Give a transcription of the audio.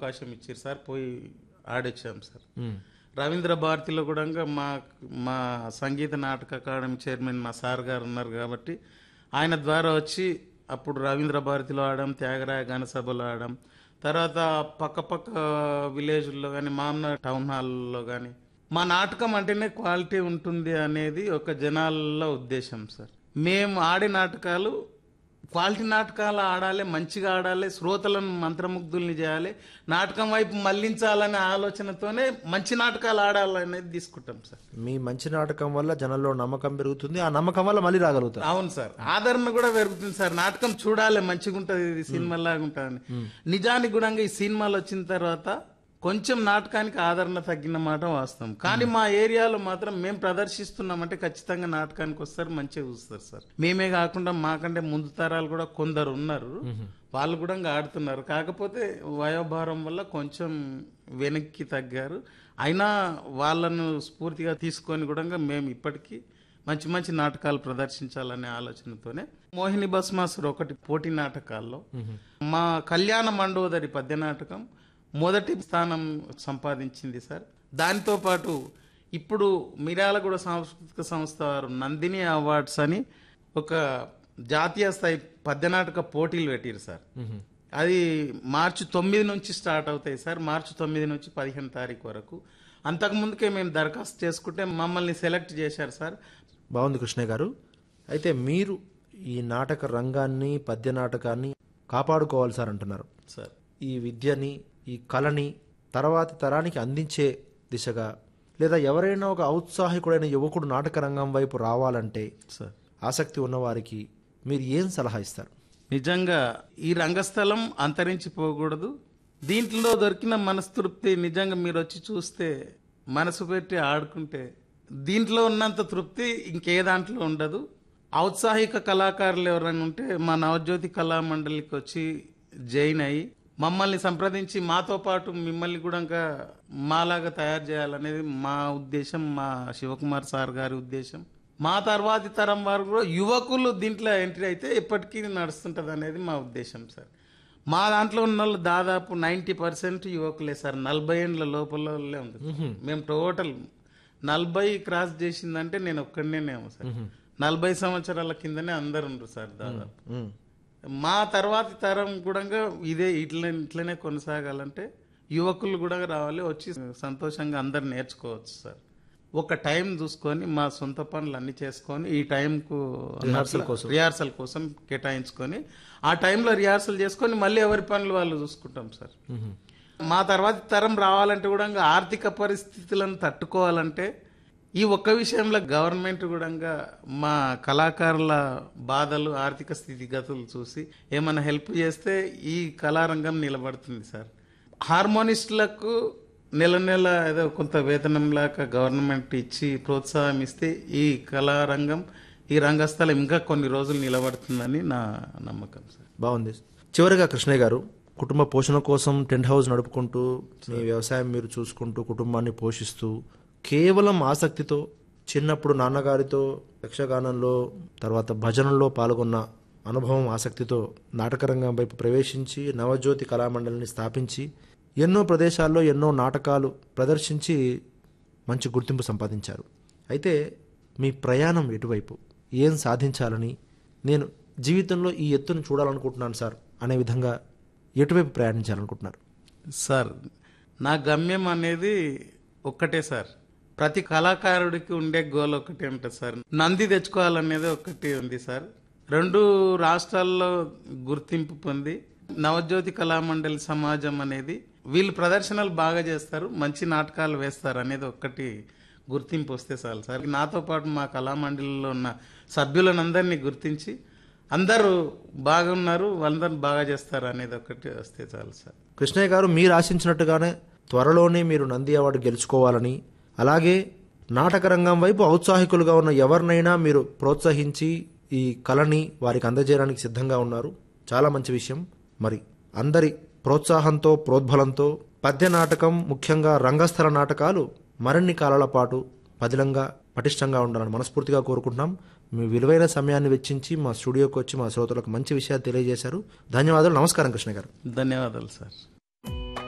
అవకాశం ఇచ్చారు సార్ పోయి ఆడొచ్చాం సార్ రవీంద్ర భారతిలో కూడా మా మా సంగీత నాటక అకాడమీ చైర్మన్ మా సార్ గారు ఉన్నారు కాబట్టి ఆయన ద్వారా వచ్చి అప్పుడు రవీంద్ర భారతిలో ఆడాం త్యాగరాయ గానసభలో ఆడాం తర్వాత పక్క పక్క విలేజ్లో కానీ మామూలు టౌన్ హాల్లో కానీ మా నాటకం అంటేనే క్వాలిటీ ఉంటుంది అనేది ఒక జనాల్లో ఉద్దేశం సార్ మేము ఆడే నాటకాలు క్వాలిటీ నాటకాలు ఆడాలి మంచిగా ఆడాలి శ్రోతలను మంత్రముగ్ధుల్ని చేయాలి నాటకం వైపు మళ్లించాలనే ఆలోచనతోనే మంచి నాటకాలు ఆడాలనేది తీసుకుంటాం సార్ మీ మంచి నాటకం వల్ల జనంలో నమ్మకం పెరుగుతుంది ఆ నమ్మకం వల్ల మళ్ళీ రాగలుగుతారు అవును సార్ ఆదరణ కూడా పెరుగుతుంది సార్ నాటకం చూడాలి మంచిగా ఉంటుంది ఇది సినిమా లాగా ఉంటుంది నిజానికి కూడా ఈ సినిమాలు వచ్చిన తర్వాత కొంచెం నాటకానికి ఆదరణ తగ్గిన మాట వాస్తవం కానీ మా ఏరియాలో మాత్రం మేము ప్రదర్శిస్తున్నామంటే ఖచ్చితంగా నాటకానికి వస్తారు మంచిగా చూస్తారు సార్ మేమే కాకుండా మాకంటే ముందు తరాలు కూడా కొందరు ఉన్నారు వాళ్ళు కూడా ఇంకా ఆడుతున్నారు కాకపోతే వయోభారం వల్ల కొంచెం వెనక్కి తగ్గారు అయినా వాళ్ళను స్ఫూర్తిగా తీసుకొని కూడా మేము ఇప్పటికీ మంచి మంచి నాటకాలు ప్రదర్శించాలనే ఆలోచనతోనే మోహిని భస్మాసురు ఒకటి పోటీ నాటకాల్లో మా కళ్యాణ మండోదరి పద్య నాటకం మొదటి స్థానం సంపాదించింది సార్ దానితో పాటు ఇప్పుడు మిర్యాలగూడ సాంస్కృతిక సంస్థ వారు నందిని అవార్డ్స్ అని ఒక జాతీయ స్థాయి పద్య నాటక పోటీలు పెట్టారు సార్ అది మార్చి తొమ్మిది నుంచి స్టార్ట్ అవుతాయి సార్ మార్చి తొమ్మిది నుంచి పదిహేను తారీఖు వరకు అంతకు ముందుకే మేము దరఖాస్తు చేసుకుంటే మమ్మల్ని సెలెక్ట్ చేశారు సార్ బాగుంది కృష్ణయ్య గారు అయితే మీరు ఈ నాటక రంగాన్ని పద్య నాటకాన్ని కాపాడుకోవాలి సార్ అంటున్నారు సార్ ఈ విద్యని ఈ కళని తర్వాతి తరానికి అందించే దిశగా లేదా ఎవరైనా ఒక ఔత్సాహికుడైన యువకుడు నాటక రంగం వైపు రావాలంటే సార్ ఆసక్తి ఉన్నవారికి మీరు ఏం సలహా ఇస్తారు నిజంగా ఈ రంగస్థలం అంతరించిపోకూడదు దీంట్లో దొరికిన మనస్తృప్తి నిజంగా మీరు వచ్చి చూస్తే మనసు పెట్టి ఆడుకుంటే దీంట్లో ఉన్నంత తృప్తి ఇంకే దాంట్లో ఉండదు ఔత్సాహిక కళాకారులు ఎవరైనా ఉంటే మా నవజ్యోతి కళా మండలికి వచ్చి జైన్ అయ్యి మమ్మల్ని సంప్రదించి మాతో పాటు మిమ్మల్ని కూడా ఇంకా మాలాగా తయారు చేయాలనేది మా ఉద్దేశం మా శివకుమార్ సార్ గారి ఉద్దేశం మా తర్వాతి తరం వారు కూడా యువకులు దీంట్లో ఎంట్రీ అయితే ఎప్పటికీ నడుస్తుంటది అనేది మా ఉద్దేశం సార్ మా దాంట్లో ఉన్న వాళ్ళు దాదాపు నైంటీ పర్సెంట్ యువకులే సార్ నలభై ఏండ్ల లోపల వాళ్ళే ఉంటుంది మేము టోటల్ నలభై క్రాస్ చేసిందంటే నేను ఒక్కడనేమో సార్ నలభై సంవత్సరాల కిందనే అందరు ఉండరు సార్ దాదాపు ఉమ్. మా తర్వాతి తరం కూడా ఇదే ఇట్లా ఇట్లనే కొనసాగాలంటే యువకులు కూడా రావాలి వచ్చి సంతోషంగా అందరు నేర్చుకోవచ్చు సార్ ఒక టైం చూసుకొని మా సొంత పనులు అన్ని చేసుకొని ఈ టైంకు రిహార్సల్ కోసం. రిహార్సల్ కోసం కేటాయించుకొని ఆ టైంలో రిహార్సల్ చేసుకొని మళ్ళీ ఎవరి పనులు వాళ్ళు చూసుకుంటాం సార్ మా తర్వాత తరం రావాలంటే కూడా ఇంకా ఆర్థిక పరిస్థితులను తట్టుకోవాలంటే ఈ ఒక్క విషయంలో గవర్నమెంట్ కూడా మా కళాకారుల బాధలు ఆర్థిక స్థితిగతులు చూసి ఏమైనా హెల్ప్ చేస్తే ఈ కళారంగం నిలబడుతుంది సార్ హార్మోనిస్టులకు నెల నెల ఏదో కొంత వేతనం లాగా గవర్నమెంట్ ఇచ్చి ప్రోత్సాహం ఇస్తే ఈ కళారంగం ఈ రంగస్థలం ఇంకా కొన్ని రోజులు నిలబడుతుందని నా నమ్మకం సార్ బాగుంది చివరిగా కృష్ణయ్య గారు కుటుంబ పోషణ కోసం టెంట్ హౌస్ నడుపుకుంటూ మీ వ్యవసాయం మీరు చూసుకుంటూ కుటుంబాన్ని పోషిస్తూ కేవలం ఆసక్తితో చిన్నప్పుడు నాన్నగారితో యక్షగానంలో తర్వాత భజనలో పాల్గొన్న అనుభవం ఆసక్తితో నాటకరంగం వైపు ప్రవేశించి నవజ్యోతి కళామండలిని స్థాపించి ఎన్నో ప్రదేశాల్లో ఎన్నో నాటకాలు ప్రదర్శించి మంచి గుర్తింపు సంపాదించారు అయితే మీ ప్రయాణం ఎటువైపు ఏం సాధించాలని నేను జీవితంలో ఈ ఎత్తును చూడాలనుకుంటున్నాను సార్ అనే విధంగా ఎటువైపు ప్రయాణించాలనుకుంటున్నారు సార్ నా గమ్యం అనేది ఒక్కటే సార్ ప్రతి కళాకారుడికి ఉండే గోల్ ఒకటి ఉంటుంది సార్ నంది తెచ్చుకోవాలనేది ఒకటి ఉంది సార్ రెండు రాష్ట్రాల్లో గుర్తింపు పొంది నవజ్యోతి కళామండలి సమాజం అనేది వీళ్ళు ప్రదర్శనలు బాగా చేస్తారు మంచి నాటకాలు వేస్తారు అనేది ఒక్కటి గుర్తింపు వస్తే చాలు సార్ నాతో పాటు మా కళామండలిలో ఉన్న సభ్యులనందరినీ గుర్తించి అందరూ బాగున్నారు వాళ్ళందరూ బాగా చేస్తారు అనేది ఒకటి వస్తే చాలు సార్ కృష్ణయ్య గారు మీరు ఆశించినట్టుగానే త్వరలోనే మీరు నంది అవార్డు గెలుచుకోవాలని అలాగే నాటక రంగం వైపు ఔత్సాహికులుగా ఉన్న ఎవరినైనా మీరు ప్రోత్సహించి ఈ కళని వారికి అందజేయడానికి సిద్ధంగా ఉన్నారు చాలా మంచి విషయం మరి అందరి ప్రోత్సాహంతో ప్రోద్బలంతో పద్య నాటకం ముఖ్యంగా రంగస్థల నాటకాలు మరిన్ని కాలాల పాటు పదిలంగా పటిష్టంగా ఉండాలని మనస్ఫూర్తిగా కోరుకుంటున్నాం మీ విలువైన సమయాన్ని వెచ్చించి మా స్టూడియోకి వచ్చి మా శ్రోతలకు మంచి విషయాలు తెలియజేశారు ధన్యవాదాలు నమస్కారం కృష్ణ గారు ధన్యవాదాలు సార్